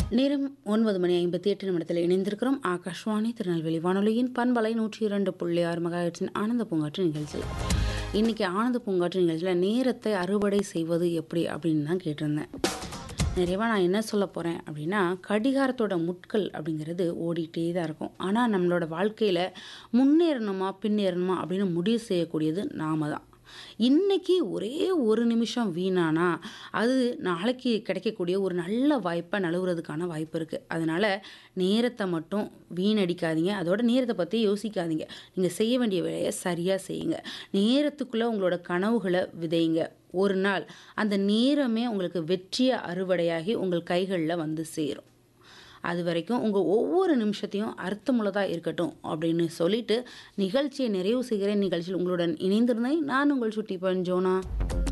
நேரம் ஒன்பது மணி ஐம்பத்தி எட்டு நிமிடத்தில் இணைந்திருக்கிறோம் ஆகாஷ்வாணி திருநெல்வேலி வானொலியின் பண்பலை நூற்றி இரண்டு புள்ளி ஆறு மகாயிற்றின் ஆனந்த பூங்காற்று நிகழ்ச்சி இன்னைக்கு ஆனந்த பூங்காற்று நிகழ்ச்சியில் நேரத்தை அறுவடை செய்வது எப்படி அப்படின்னு தான் கேட்டிருந்தேன் நிறைவாக நான் என்ன சொல்ல போகிறேன் அப்படின்னா கடிகாரத்தோட முட்கள் அப்படிங்கிறது ஓடிட்டே தான் இருக்கும் ஆனால் நம்மளோட வாழ்க்கையில் முன்னேறணுமா பின்னேறணுமா அப்படின்னு முடிவு செய்யக்கூடியது நாம தான் இன்னைக்கு ஒரே ஒரு நிமிஷம் வீணானா அது நாளைக்கு கிடைக்கக்கூடிய ஒரு நல்ல வாய்ப்பை நழுவுறதுக்கான வாய்ப்பு இருக்குது அதனால் நேரத்தை மட்டும் வீணடிக்காதீங்க அதோட நேரத்தை பற்றி யோசிக்காதீங்க நீங்கள் செய்ய வேண்டிய வேலையை சரியாக செய்யுங்க நேரத்துக்குள்ளே உங்களோட கனவுகளை விதைங்க ஒரு நாள் அந்த நேரமே உங்களுக்கு வெற்றிய அறுவடையாகி உங்கள் கைகளில் வந்து சேரும் அது வரைக்கும் உங்கள் ஒவ்வொரு நிமிஷத்தையும் அர்த்தமுள்ளதாக இருக்கட்டும் அப்படின்னு சொல்லிட்டு நிகழ்ச்சியை நிறைவு செய்கிற நிகழ்ச்சியில் உங்களுடன் இணைந்திருந்தேன் நான் உங்கள் சுட்டி ஜோனா